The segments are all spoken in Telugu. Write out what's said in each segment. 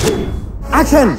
యాక్షన్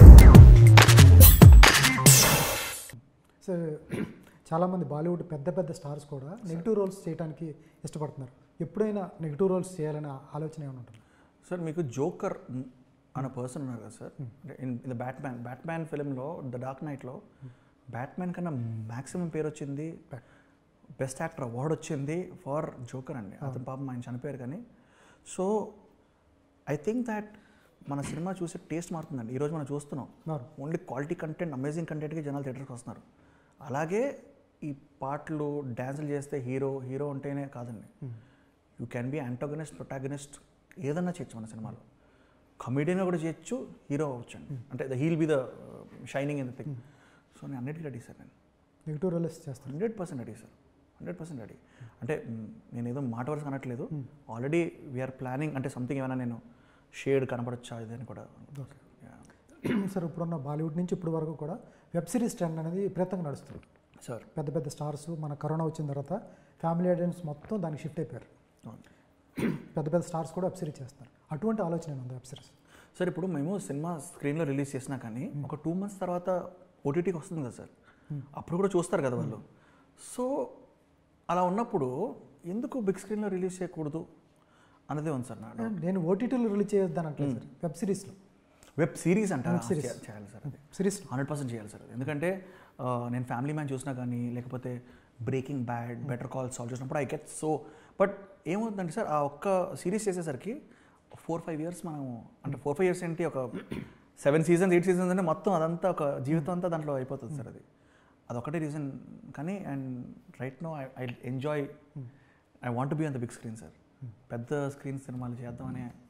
సో చాలామంది బాలీవుడ్ పెద్ద పెద్ద స్టార్స్ కూడా నెగిటివ్ రోల్స్ చేయడానికి ఇష్టపడుతున్నారు ఎప్పుడైనా నెగిటివ్ రోల్స్ చేయాలనే ఆలోచన ఏమైనా ఉంటుంది సార్ మీకు జోకర్ అనే పర్సన్ ఉన్నారు కదా sir in the Batman Batman ఫిలింలో ద డార్క్ నైట్లో బ్యాట్మ్యాన్ కన్నా మ్యాక్సిమం పేరు వచ్చింది బెస్ట్ యాక్టర్ అవార్డు వచ్చింది ఫర్ జోకర్ అండి అతను పాపం ఆయన చనిపోయారు కానీ సో ఐ థింక్ దాట్ మన సినిమా చూసే టేస్ట్ మారుతుందండి ఈరోజు మనం చూస్తున్నాం అవును. ఓన్లీ క్వాలిటీ కంటెంట్ అమేజింగ్ కంటెంట్కి జనాలు థియేటర్కి వస్తున్నారు అలాగే ఈ పాటలు డ్యాన్సులు చేస్తే హీరో హీరో ఉంటేనే కాదండి you can be antagonist protagonist ఏదన్నా చేయొచ్చు మన సినిమాలో కమెడియన్ కూడా చేయొచ్చు హీరో అవ్వచ్చు అండి అంటే the heel be the shining in the thing so నేను అన్నిటికీ రెడీ సార్ నేను నెగిటివ్ రోల్స్ చేస్తారు hundred percent ready sir hundred percent ready అంటే మ్, నేను ఏదో మాట వరుస అనట్లేదు ఆల్రెడీ వీఆర్ ప్లానింగ్ అంటే సంథింగ్ ఏమైనా నేను షేడ్ కనపడచ్చా ఇదని కూడా ఓకే సార్ ఇప్పుడున్న బాలీవుడ్ నుంచి ఇప్పుడు వరకు కూడా వెబ్ సిరీస్ ట్రెండ్ అనేది విపరీతంగా నడుస్తుంది సార్ పెద్ద పెద్ద స్టార్స్ మన కరోనా వచ్చిన తర్వాత ఫ్యామిలీ ఆడియన్స్ మొత్తం దానికి షిఫ్ట్ అయిపోయారు పెద్ద పెద్ద స్టార్స్ కూడా వెబ్ సిరీస్ చేస్తున్నారు అటువంటి ఆలోచన ఉంది వెబ్ సిరీస్ సార్ ఇప్పుడు మేము సినిమా స్క్రీన్లో రిలీజ్ చేసినా కానీ ఒక టూ మంత్స్ తర్వాత ఓటీటీకి వస్తుంది కదా సార్ అప్పుడు కూడా చూస్తారు కదా వాళ్ళు సో అలా ఉన్నప్పుడు ఎందుకు బిగ్ స్క్రీన్లో రిలీజ్ చేయకూడదు అన్నదే ఉంది సార్ నా నేను ఓటీటీలో రిలీజ్ చేయొద్దని అంటలేదు సార్ వెబ్ సిరీస్లో వెబ్ సిరీస్ అంటారా Web series. చే- చేయాలి సార్ అది సిరీస్ హండ్రెడ్ పర్సెంట్ చేయాలి సార్ అది. ఎందుకంటే ఆ, నేను ఫ్యామిలీ మ్యాన్ చూసినా కానీ లేకపోతే Breaking Bad better call Saul చూసినప్పుడు ఐ గెట్ సో బట్ ఏమవుతుందంటే సార్ ఆ ఒక్క సిరీస్ చేసేసరికి ఫోర్ ఫైవ్ ఇయర్స్ మనం అంటే ఫోర్ ఫైవ్ ఇయర్స్ ఏంటి ఒక సెవెన్ సీజన్స్ ఎయిట్ సీజన్స్ అంటే మొత్తం అదంతా ఒక జీవితం అంతా దాంట్లో అయిపోతుంది సార్ అది అదొకటే రీజన్ కానీ and right no I I enjoy I want be on the big screen sir పెద్ద స్క్రీన్ సినిమాలు చేద్దామనే